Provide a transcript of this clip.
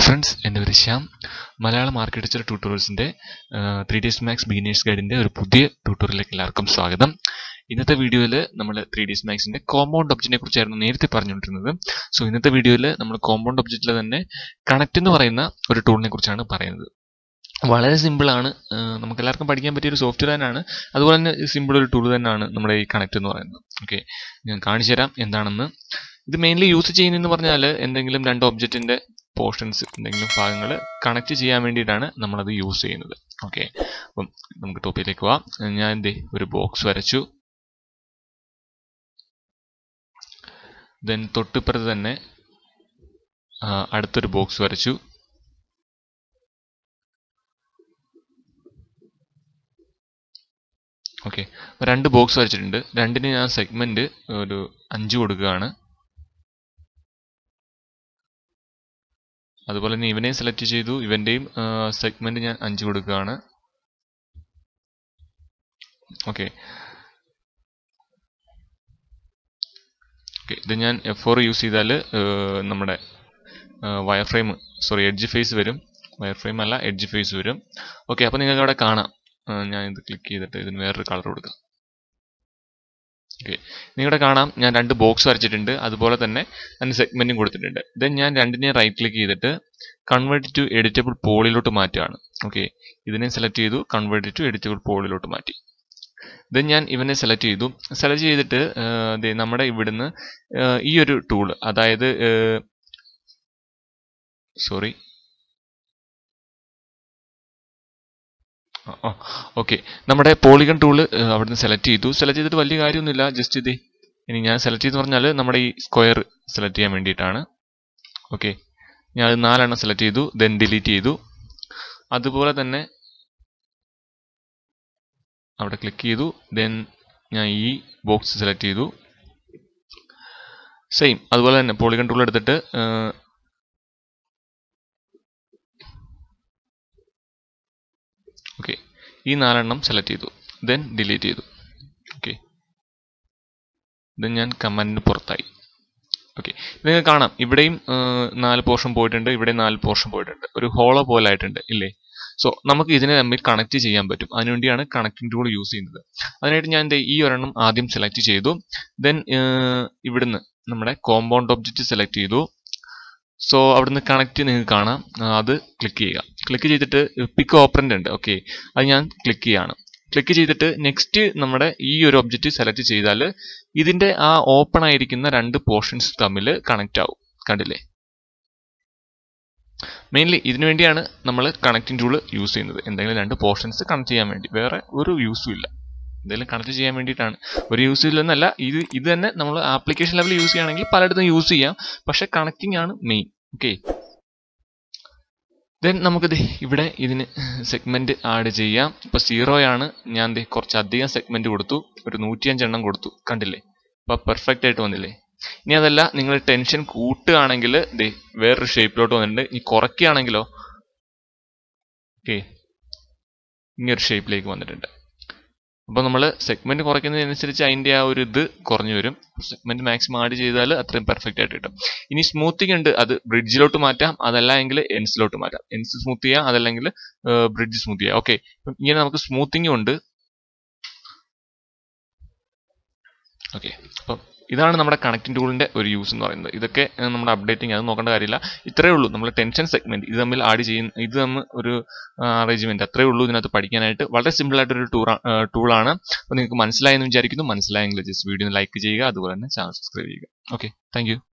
friends എൻ്റെ പേര് Shyam Malayalam architecture ട്യൂട്ടോറിയൽസിൻ്റെ ത്രീ ഡേയ്സ് മാക്സ് ബിഗിനേഴ്സ് ഗൈഡിൻ്റെ ഒരു പുതിയ ട്യൂട്ടോറിയലിലേക്ക് എല്ലാവർക്കും സ്വാഗതം ഇന്നത്തെ വീഡിയോയിൽ നമ്മൾ ത്രീ ഡേയ്സ് മാക്സിൻ്റെ കോമ്പൗണ്ട് ഒബ്ജക്റ്റിനെ കുറിച്ചായിരുന്നു നേരത്തെ പറഞ്ഞുകൊണ്ടിരുന്നത് സോ ഇന്നത്തെ വീഡിയോയിൽ നമ്മൾ കോമ്പൗണ്ട് ഒബ്ജക്റ്റിൽ തന്നെ കണക്റ്റ് എന്ന് പറയുന്ന ഒരു ടൂളിനെ കുറിച്ചാണ് പറയുന്നത് വളരെ സിമ്പിളാണ് നമുക്ക് എല്ലാവർക്കും പഠിക്കാൻ പറ്റിയ ഒരു സോഫ്റ്റ്വെയർ തന്നെയാണ് അതുപോലെ തന്നെ സിമ്പിൾ ഒരു ടൂൾ തന്നെയാണ് നമ്മുടെ ഈ കണക്റ്റ് എന്ന് പറയുന്നത് ഓക്കെ ഞാൻ കാണിച്ചു തരാം എന്താണെന്ന് ഇത് മെയിൻലി യൂസ് ചെയ്യുന്നതെന്ന് പറഞ്ഞാൽ എന്തെങ്കിലും രണ്ട് ഒബ്ജക്റ്റിന്റെ പോർഷൻസ് എന്തെങ്കിലും ഭാഗങ്ങൾ കണക്ട് ചെയ്യാൻ വേണ്ടിയിട്ടാണ് നമ്മളത് യൂസ് ചെയ്യുന്നത് ഓക്കെ അപ്പം നമുക്ക് ടോപ്പിലേക്ക് പോവാം ഞാൻ എന്തേ ഒരു ബോക്സ് വരച്ചു ദെൻ തൊട്ടിപ്പുറത്ത് തന്നെ അടുത്തൊരു ബോക്സ് വരച്ചു ഓക്കെ രണ്ട് ബോക്സ് വരച്ചിട്ടുണ്ട് രണ്ടിന് ഞാൻ സെഗ്മെന്റ് ഒരു അഞ്ച് കൊടുക്കുകയാണ് അതുപോലെ തന്നെ ഇവനെയും സെലക്ട് ചെയ്തു ഇവന്റെയും സെഗ്മെന്റ് ഞാൻ അഞ്ച് കൊടുക്കുകയാണ് ഓക്കെ ഓക്കെ ഇത് ഞാൻ എഫ് ഫോർ യൂസ് ചെയ്താൽ നമ്മുടെ wire frame sorry edge face വരും വയർ ഫ്രെയിം അല്ല എഡ്ജ് ഫേസ് വരും ഓക്കെ അപ്പോൾ നിങ്ങൾക്ക് അവിടെ കാണാം ഞാൻ ഇത് ക്ലിക്ക് ചെയ്തിട്ട് ഇതിന് വേറൊരു കളർ കൊടുക്കാം ഓക്കെ നിങ്ങളുടെ കാണാം ഞാൻ രണ്ട് ബോക്സ് വരച്ചിട്ടുണ്ട് അതുപോലെ തന്നെ അതിന് സെഗ്മെന്റും കൊടുത്തിട്ടുണ്ട് ദെൻ ഞാൻ രണ്ടിനെയും റൈറ്റ് ക്ലിക്ക് ചെയ്തിട്ട് കൺവേർട്ട് ടു എഡിറ്റബിൾ പോളിലോട്ട് മാറ്റുകയാണ് ഓക്കെ ഇതിനെ സെലക്ട് ചെയ്തു കൺവേർട്ട് ടു എഡിറ്റബിൾ പോളിലോട്ട് മാറ്റി ദെൻ ഞാൻ ഇവനെ സെലക്ട് ചെയ്തു സെലക്ട് ചെയ്തിട്ട് നമ്മുടെ ഇവിടുന്ന് ഈ ഒരു ടൂള് അതായത് സോറി ഓക്കെ നമ്മുടെ പോളിഗൺ ടൂള് അവിടുന്ന് സെലക്ട് ചെയ്തു സെലക്ട് ചെയ്തിട്ട് വലിയ കാര്യമൊന്നുമില്ല ജസ്റ്റ് ഇത് ഇനി ഞാൻ സെലക്ട് ചെയ്തെന്ന് പറഞ്ഞാൽ നമ്മുടെ ഈ സ്ക്വയർ സെലക്ട് ചെയ്യാൻ വേണ്ടിയിട്ടാണ് ഓക്കെ ഞാൻ അത് നാലെണ്ണം സെലക്ട് ചെയ്തു ദെൻ ഡിലീറ്റ് ചെയ്തു അതുപോലെ തന്നെ അവിടെ ക്ലിക്ക് ചെയ്തു ദെൻ ഞാൻ ഈ ബോക്സ് സെലക്ട് ചെയ്തു സെയിം അതുപോലെ തന്നെ പോളിഗൺ ടൂൾ എടുത്തിട്ട് ഓക്കെ ഈ നാലെണ്ണം സെലക്ട് ചെയ്തു ദെൻ ഡിലീറ്റ് ചെയ്തു ഓക്കെ ദെൻ ഞാൻ കമന്റിന് പുറത്തായി ഓക്കെ നിങ്ങൾക്ക് കാണാം ഇവിടെയും നാല് പോർഷൻ പോയിട്ടുണ്ട് ഇവിടെയും നാല് പോർഷൻ പോയിട്ടുണ്ട് ഒരു ഹോളോ പോലെ ആയിട്ടുണ്ട് ഇല്ലേ സോ നമുക്ക് ഇതിനെ തമ്മിൽ കണക്ട് ചെയ്യാൻ പറ്റും അതിനുവേണ്ടിയാണ് കണക്റ്റിംഗ് ടൂൾ യൂസ് ചെയ്യുന്നത് അതിനായിട്ട് ഞാൻ ഈ ഒരെണ്ണം ആദ്യം സെലക്ട് ചെയ്തു ദെൻ ഇവിടുന്ന് നമ്മുടെ കോമ്പൗണ്ട് ഒബ്ജക്റ്റ് സെലക്ട് ചെയ്തു സോ അവിടുന്ന് കണക്ട് നിങ്ങൾക്ക് കാണാം അത് ക്ലിക്ക് ചെയ്യുക ക്ലിക്ക് ചെയ്തിട്ട് പിക്ക് ഓപ്പറൻ്റ് ഉണ്ട് ഓക്കെ അത് ഞാൻ ക്ലിക്ക് ചെയ്യാണ് ക്ലിക്ക് ചെയ്തിട്ട് നെക്സ്റ്റ് നമ്മുടെ ഈ ഒരു ഒബ്ജക്റ്റ് സെലക്ട് ചെയ്താൽ ഇതിന്റെ ആ ഓപ്പൺ ആയിരിക്കുന്ന രണ്ട് പോർഷൻസ് തമ്മിൽ കണക്റ്റ് ആവും കണ്ടില്ലേ മെയിൻലി ഇതിനു വേണ്ടിയാണ് നമ്മൾ കണക്റ്റിംഗ് ടൂൾ യൂസ് ചെയ്യുന്നത് എന്തെങ്കിലും രണ്ട് പോർഷൻസ് കണക്ട് ചെയ്യാൻ വേണ്ടി വേറെ ഒരു യൂസും ഇല്ല എന്തെങ്കിലും കണക്ട് ചെയ്യാൻ വേണ്ടിയിട്ടാണ് ഒരു യൂസ് ഇല്ലെന്നല്ല ഇത് ഇത് തന്നെ നമ്മൾ ആപ്ലിക്കേഷൻ ലെവലിൽ യൂസ് ചെയ്യുകയാണെങ്കിൽ പലയിടത്തും യൂസ് ചെയ്യാം പക്ഷെ കണക്റ്റിംഗ് ആണ് മെയിൻ ഓക്കെ ദെൻ നമുക്കിത് ഇവിടെ ഇതിന് സെഗ്മെന്റ് ആഡ് ചെയ്യാം ഇപ്പൊ സീറോയാണ് ഞാൻ കുറച്ച് അധികം സെഗ്മെന്റ് കൊടുത്തു ഒരു നൂറ്റിയഞ്ചെണ്ണം കൊടുത്തു കണ്ടില്ലേ അപ്പൊ പെർഫെക്റ്റ് ആയിട്ട് വന്നില്ലേ ഇനി അതല്ല നിങ്ങൾ ടെൻഷൻ കൂട്ടുകയാണെങ്കിൽ ദേ വേറൊരു ഷേപ്പിലോട്ട് വന്നിട്ടുണ്ട് ഇനി കുറയ്ക്കുകയാണെങ്കിലോ ഓക്കെ ഇങ്ങനൊരു ഷേപ്പിലേക്ക് വന്നിട്ടുണ്ട് അപ്പോൾ നമ്മൾ സെഗ്മെന്റ് കുറയ്ക്കുന്നതിനനുസരിച്ച് അതിൻ്റെ ആ ഒരു ഇത് കുറഞ്ഞു വരും സെഗ്മെന്റ് മാക്സിമം ആഡ് ചെയ്താൽ അത്രയും പെർഫെക്റ്റ് ആയിട്ട് കിട്ടും ഇനി സ്മൂത്തിങ് ഉണ്ട് അത് ബ്രിഡ്ജിലോട്ട് മാറ്റാം അതല്ല എങ്കിൽ എൻസിലോട്ട് മാറ്റാം എൻസ് സ്മൂത്ത് ചെയ്യാം അതല്ലെങ്കിൽ ബ്രിഡ്ജ് സ്മൂത്ത് ചെയ്യാം ഓക്കെ ഇങ്ങനെ നമുക്ക് സ്മൂത്തിങ്ങും ഉണ്ട് ഓക്കെ അപ്പം ഇതാണ് നമ്മുടെ കണക്റ്റിംഗ് ടൂളിന്റെ ഒരു യൂസ് എന്ന് പറയുന്നത് ഇതൊക്കെ നമ്മുടെ അപ്ഡേറ്റിംഗ് അത് നോക്കേണ്ട കാര്യമില്ല ഇത്രയേ ഉള്ളൂ നമ്മൾ ടെൻഷൻ സെഗ്മെന്റ് ഇത് തമ്മിൽ ആഡ് ചെയ്യുന്ന ഇത് തമ്മിൽ ഒരു അറേഞ്ച്മെന്റ് അത്രയേ ഉള്ളൂ ഇതിനകത്ത് പഠിക്കാനായിട്ട് വളരെ സിമ്പിൾ ആയിട്ടൊരു ടൂർ ടൂളാണ് അപ്പോൾ നിങ്ങൾക്ക് മനസ്സിലായെന്ന് വിചാരിക്കുന്നു മനസ്സിലായെങ്കിൽ ജസ്റ്റ് വീഡിയോ ലൈക്ക് ചെയ്യുക അതുപോലെ തന്നെ ചാനൽ സബ്സ്ക്രൈബ് ചെയ്യുക ഓക്കെ താങ്ക്